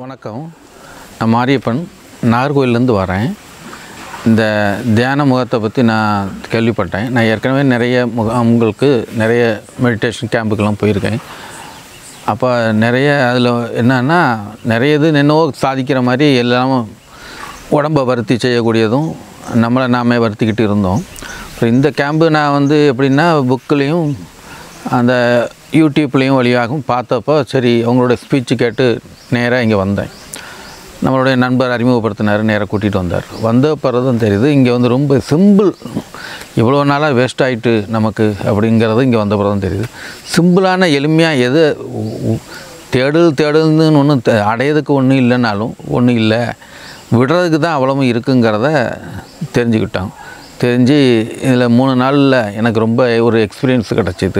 வணக்கம் நான் மாரியப்பன் நாகர்கோயிலேருந்து வரேன் இந்த தியான முகத்தை பற்றி நான் கேள்விப்பட்டேன் நான் ஏற்கனவே நிறைய முகாம்களுக்கு நிறைய மெடிடேஷன் கேம்புக்கெல்லாம் போயிருக்கேன் அப்போ நிறைய அதில் என்னன்னா நிறைய இது என்னவோ சாதிக்கிற மாதிரி எல்லாமும் உடம்பை வருத்தி செய்யக்கூடியதும் நம்மளை நாமே வருத்திக்கிட்டு இருந்தோம் அப்புறம் இந்த கேம்பு நான் வந்து எப்படின்னா புக்குலேயும் அந்த யூடியூப்லேயும் வழியாகவும் பார்த்தப்போ சரி அவங்களோட ஸ்பீச்சு கேட்டு நேராக இங்கே வந்தேன் நம்மளுடைய நண்பர் அறிமுகப்படுத்தினார் நேராக கூட்டிகிட்டு வந்தார் வந்த பிறகு தான் தெரியுது இங்கே வந்து ரொம்ப சிம்பிள் இவ்வளோ நாளாக வேஸ்ட் ஆகிட்டு நமக்கு அப்படிங்கிறது இங்கே வந்த பிறகு தான் தெரியுது சிம்பிளான எளிமையாக எது உ- உ- தேடல் தேடல்னு ஒன்றும் அடையிறதுக்கு ஒன்றும் இல்லைனாலும் ஒன்றும் இல்லை விடுறதுக்கு தான் அவ்வளவும் இருக்குங்கிறத தெரிஞ்சுக்கிட்டோம் தெரிஞ்சு இதில் மூணு நாளில் எனக்கு ரொம்ப ஒரு எக்ஸ்பீரியன்ஸ் கிடச்சிது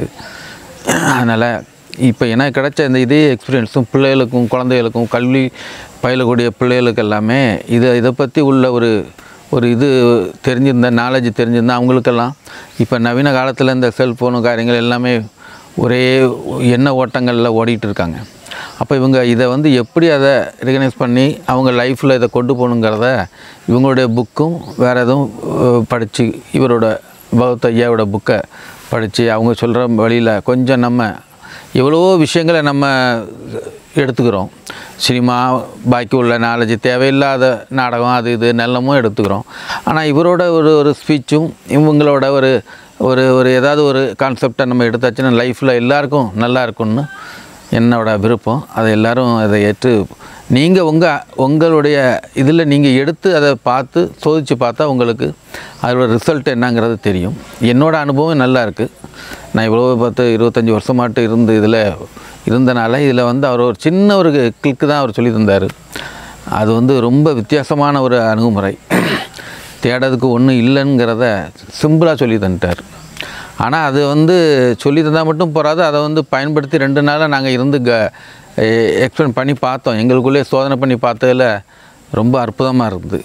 அதனால் இப்போ எனக்கு கிடைச்ச இந்த இதே எக்ஸ்பீரியன்ஸும் பிள்ளைகளுக்கும் குழந்தைகளுக்கும் கல்வி பயிலக்கூடிய பிள்ளைகளுக்கு எல்லாமே இதை இதை பற்றி உள்ள ஒரு ஒரு இது தெரிஞ்சிருந்த நாலேஜ் தெரிஞ்சிருந்தா அவங்களுக்கெல்லாம் இப்போ நவீன காலத்தில் இந்த செல்ஃபோனு காரியங்கள் எல்லாமே ஒரே எண்ண ஓட்டங்களில் ஓடிட்டு இருக்காங்க அப்போ இவங்க இதை வந்து எப்படி அதை ரெகனைஸ் பண்ணி அவங்க லைஃப்பில் இதை கொண்டு போகணுங்கிறத இவங்களுடைய புக்கும் வேறு எதுவும் படித்து இவரோட பௌத்த ஐயாவோட புக்கை படித்து அவங்க சொல்கிற வழியில் கொஞ்சம் நம்ம எவ்வளவோ விஷயங்களை நம்ம எடுத்துக்கிறோம் சினிமா பாக்கி உள்ள நாலேஜ் தேவையில்லாத நாடகம் அது இது நல்லமும் எடுத்துக்கிறோம் ஆனால் இவரோட ஒரு ஒரு ஸ்பீச்சும் இவங்களோட ஒரு ஒரு ஒரு ஏதாவது ஒரு கான்செப்டை நம்ம எடுத்தாச்சுன்னா லைஃப்பில் எல்லாருக்கும் நல்லா இருக்கும்னு என்னோட விருப்பம் அதை எல்லாரும் அதை ஏற்று நீங்கள் உங்கள் உங்களுடைய இதில் நீங்கள் எடுத்து அதை பார்த்து சோதித்து பார்த்தா உங்களுக்கு அதோட ரிசல்ட் என்னங்கிறது தெரியும் என்னோடய அனுபவம் நல்லா இருக்குது நான் இவ்வளோ பத்து இருபத்தஞ்சி வருஷமாட்டு இருந்து இதில் இருந்தனால இதில் வந்து அவர் ஒரு சின்ன ஒரு கிளிக்கு தான் அவர் சொல்லி தந்தார் அது வந்து ரொம்ப வித்தியாசமான ஒரு அணுகுமுறை தேடுறதுக்கு ஒன்றும் இல்லைங்கிறத சிம்பிளாக சொல்லி தந்துட்டார் ஆனால் அது வந்து சொல்லி தந்தால் மட்டும் போகாது அதை வந்து பயன்படுத்தி ரெண்டு நாளாக நாங்கள் இருந்து க எக்ஸ்பிளைன் பண்ணி பார்த்தோம் எங்களுக்குள்ளே சோதனை பண்ணி பார்த்ததில் ரொம்ப அற்புதமாக இருந்தது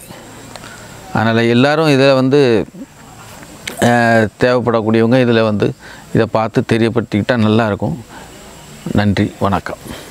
அதனால் எல்லாரும் இதை வந்து அஹ், தேவைப்படக்கூடியவங்க இதில் வந்து இதை பார்த்து தெரியப்படுத்திக்கிட்டால் நல்லாயிருக்கும் நன்றி வணக்கம்